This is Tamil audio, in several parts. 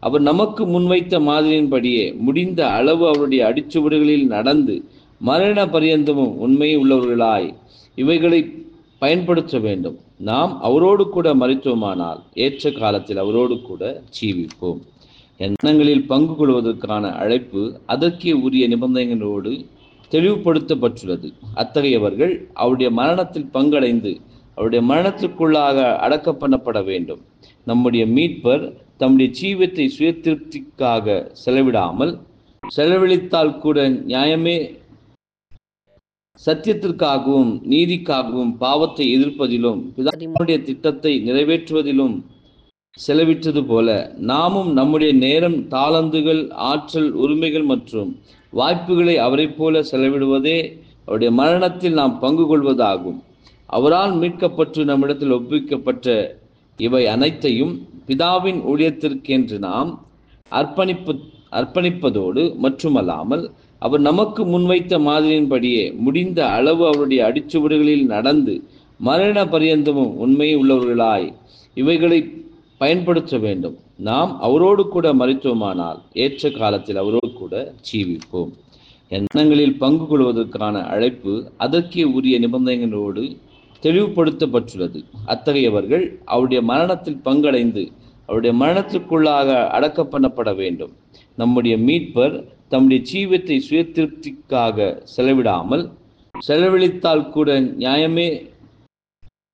அவர் நமக்கு முன்வைத்த மாதிரியின்படியே முடிந்த அளவு அவருடைய அடிச்சுவடுகளில் நடந்து மரண பரியந்தமும் உண்மை உள்ளவர்களாய் இவைகளை பயன்படுத்த வேண்டும் நாம் அவரோடு கூட மறித்தோமானால் ஏற்ற காலத்தில் அவரோடு கூட ஜீவிப்போம் எண்ணங்களில் பங்கு கொள்வதற்கான அழைப்பு அதற்கே உரிய நிபந்தனைகளோடு தெளிவுபடுத்தப்பட்டுள்ளது அத்தகையவர்கள் அவருடைய மரணத்தில் பங்கடைந்து அவருடைய மரணத்திற்குள்ளாக அடக்கம் பண்ணப்பட வேண்டும் நம்முடைய மீட்பர் தம்முடைய ஜீவத்தை சுய திருப்திக்காக செலவிடாமல் செலவழித்தால் கூட நியாயமே சத்தியத்திற்காகவும் நீதிக்காகவும் பாவத்தை எதிர்ப்பதிலும் பிதாவுடைய திட்டத்தை நிறைவேற்றுவதிலும் செலவிட்டது போல நாமும் நம்முடைய நேரம் தாளந்துகள் ஆற்றல் உரிமைகள் மற்றும் வாய்ப்புகளை அவரைப் போல செலவிடுவதே அவருடைய மரணத்தில் நாம் பங்கு கொள்வதாகும் அவரால் மீட்கப்பட்டு நம்மிடத்தில் ஒப்புவிக்கப்பட்ட இவை அனைத்தையும் பிதாவின் ஊழியத்திற்கென்று நாம் அர்ப்பணிப்பு அர்ப்பணிப்பதோடு மட்டுமல்லாமல் அவர் நமக்கு முன்வைத்த மாதிரியின்படியே முடிந்த அளவு அவருடைய அடிச்சுவடுகளில் நடந்து மரண பரியந்தமும் உண்மை உள்ளவர்களாய் இவைகளை பயன்படுத்த வேண்டும் நாம் அவரோடு கூட மறித்தோமானால் ஏற்ற காலத்தில் அவரோடு கூட ஜீவிப்போம் எண்ணங்களில் பங்கு கொள்வதற்கான அழைப்பு அதற்கே உரிய நிபந்தனைகளோடு தெளிவுபடுத்தப்பட்டுள்ளது அத்தகையவர்கள் அவருடைய மரணத்தில் பங்கடைந்து அவருடைய மரணத்திற்குள்ளாக அடக்கம் பண்ணப்பட வேண்டும் நம்முடைய மீட்பர் தம்முடைய ஜீவத்தை சுய திருப்திக்காக செலவிடாமல் செலவழித்தால் கூட நியாயமே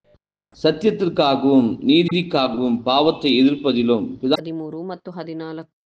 சத்தியத்திற்காகவும் நீதிக்காகவும் பாவத்தை எதிர்ப்பதிலும் ಹದಿಮೂರು ಮತ್ತು ಹದಿನಾಲ್ಕು